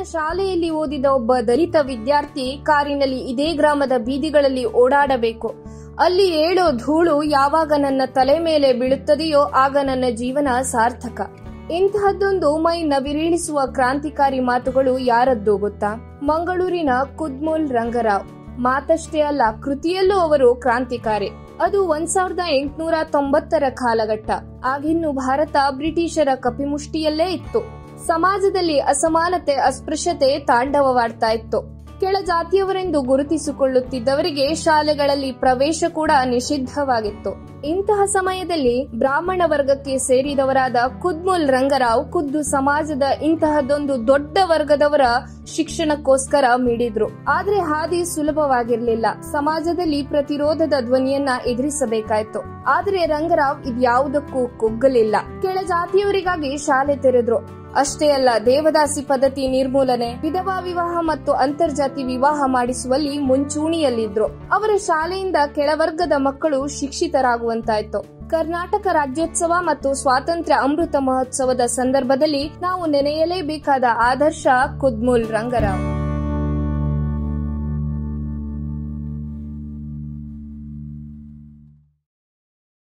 ಶಾಲೆಯಲ್ಲಿ ಓದಿದ ಒಬ್ಬ ದಲಿತ ವಿದ್ಯಾರ್ಥಿ ಕಾರಿನಲ್ಲಿ ಇದೇ ಗ್ರಾಮದ ಬೀದಿಗಳಲ್ಲಿ ಓಡಾಡಬೇಕು ಅಲ್ಲಿ ಏಳೋ ಧೂಳು ಯಾವಾಗ ನನ್ನ ತಲೆ ಮೇಲೆ ಬೀಳುತ್ತದೆಯೋ ಆಗ ನನ್ನ ಜೀವನ ಸಾರ್ಥಕ ಇಂತಹದ್ದೊಂದು ಮೈ ನವಿರೀಳಿಸುವ ಕ್ರಾಂತಿಕಾರಿ ಮಾತುಗಳು ಯಾರದ್ದೋ ಗೊತ್ತಾ ಮಂಗಳೂರಿನ ಕುದ್ಮುಲ್ ರಂಗರಾವ್ ಮಾತಷ್ಟೇ ಅಲ್ಲ ಕೃತಿಯಲ್ಲೂ ಅವರು ಕ್ರಾಂತಿಕಾರಿ ಅದು ಒಂದ್ ಸಾವಿರದ ಎಂಟುನೂರ ತೊಂಬತ್ತರ ಕಾಲಘಟ್ಟ ಆಗಿನ್ನು ಭಾರತ ಬ್ರಿಟಿಷರ ಕಪಿಮುಷ್ಟಿಯಲ್ಲೇ ಇತ್ತು ಸಮಾಜದಲ್ಲಿ ಅಸಮಾನತೆ ಅಸ್ಪೃಶ್ಯತೆ ತಾಂಡವವಾಡ್ತಾ ಇತ್ತು ಕೆಳ ಜಾತಿಯವರೆಂದು ಗುರುತಿಸಿಕೊಳ್ಳುತ್ತಿದ್ದವರಿಗೆ ಶಾಲೆಗಳಲ್ಲಿ ಪ್ರವೇಶ ಕೂಡ ನಿಷಿದ್ಧವಾಗಿತ್ತು ಇಂತಹ ಸಮಯದಲ್ಲಿ ಬ್ರಾಹ್ಮಣ ವರ್ಗಕ್ಕೆ ಸೇರಿದವರಾದ ಕುದ್ಮುಲ್ ರಂಗರಾವ್ ಖುದ್ದು ಸಮಾಜದ ಇಂತಹದೊಂದು ದೊಡ್ಡ ವರ್ಗದವರ ಶಿಕ್ಷಣಕ್ಕೋಸ್ಕರ ಮಿಡಿದ್ರು ಆದ್ರೆ ಹಾದಿ ಸುಲಭವಾಗಿರ್ಲಿಲ್ಲ ಸಮಾಜದಲ್ಲಿ ಪ್ರತಿರೋಧದ ಧ್ವನಿಯನ್ನ ಎದುರಿಸಬೇಕಾಯ್ತು ಆದ್ರೆ ರಂಗರಾವ್ ಇದ್ಯಾವುದಕ್ಕೂ ಕುಗ್ಗಲಿಲ್ಲ ಕೆಳ ಜಾತಿಯವರಿಗಾಗಿ ಶಾಲೆ ತೆರೆದ್ರು ಅಷ್ಟೇ ಅಲ್ಲ ದೇವದಾಸಿ ಪದ್ಧತಿ ನಿರ್ಮೂಲನೆ ವಿಧವಾ ವಿವಾಹ ಮತ್ತು ಅಂತರ್ಜಾತಿ ವಿವಾಹ ಮಾಡಿಸುವಲ್ಲಿ ಮುಂಚೂಣಿಯಲ್ಲಿದ್ರು ಅವರ ಶಾಲೆಯಿಂದ ಕೆಳವರ್ಗದ ಮಕ್ಕಳು ಶಿಕ್ಷಿತರಾಗುವಂತಾಯ್ತು ಕರ್ನಾಟಕ ರಾಜ್ಯೋತ್ಸವ ಮತ್ತು ಸ್ವಾತಂತ್ರ್ಯ ಅಮೃತ ಮಹೋತ್ಸವದ ಸಂದರ್ಭದಲ್ಲಿ ನಾವು ನೆನೆಯಲೇಬೇಕಾದ ಆದರ್ಶ ಕುದ್ಮುಲ್ ರಂಗರಾವ್